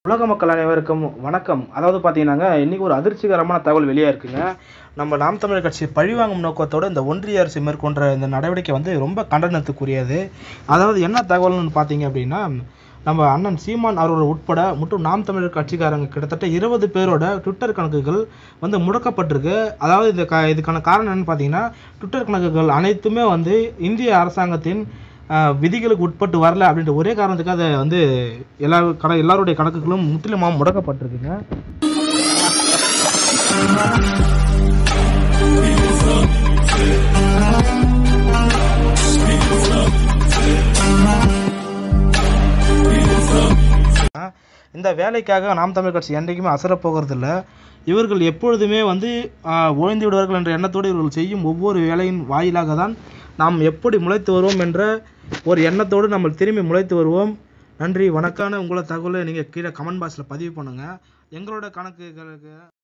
உலக மக்கள் அனைவருக்கும் வணக்கம் அதாவது பார்த்தீங்கன்னாங்க இன்னைக்கு ஒரு அதிர்ச்சிகரமான தகவல் வெளியாக இருக்குங்க நம்ம நாம் தமிழர் கட்சி பழிவாங்கும் நோக்கத்தோட இந்த ஒன்றிய அரசு மேற்கொண்ட இந்த நடவடிக்கை வந்து ரொம்ப கண்டனத்துக்குரியது அதாவது என்ன தகவல்னு பார்த்தீங்க அப்படின்னா நம்ம அண்ணன் சீமான் அவர்கள் உட்பட மற்றும் நாம் தமிழர் கட்சிக்காரங்க கிட்டத்தட்ட இருபது பேரோட ட்விட்டர் கணக்குகள் வந்து முடக்கப்பட்டிருக்கு அதாவது இந்த க இதுக்கான காரணம் என்னன்னு பார்த்தீங்கன்னா ட்விட்டர் கணக்குகள் அனைத்துமே வந்து இந்திய அரசாங்கத்தின் ஆஹ், விதிகளுக்கு உட்பட்டு வரல அப்படின்ற ஒரே காரணத்துக்கு அதை வந்து எல்லா கண எல்லாருடைய கணக்குகளும் முற்றிலுமாக முடக்கப்பட்டிருக்குங்க இந்த வேலைக்காக நாம் தமிழ் கட்சி என்றைக்குமே அசரப் போகிறதில்ல இவர்கள் எப்பொழுதுமே வந்து ஆஹ், ஓய்ந்து விடுவார்கள் என்ற எண்ணத்தோடு இவர்கள் செய்யும் ஒவ்வொரு வேலையின் வாயிலாக தான் நாம் எப்படி முளைத்து வருவோம் என்ற ஒரு எண்ணத்தோடு நம்ம திரும்பி முளைத்து வருவோம் நன்றி வணக்கான உங்களோட தகவலை நீங்கள் கீழே கமெண்ட் பாக்ஸில் பதிவு பண்ணுங்கள் எங்களோட கணக்குகளுக்கு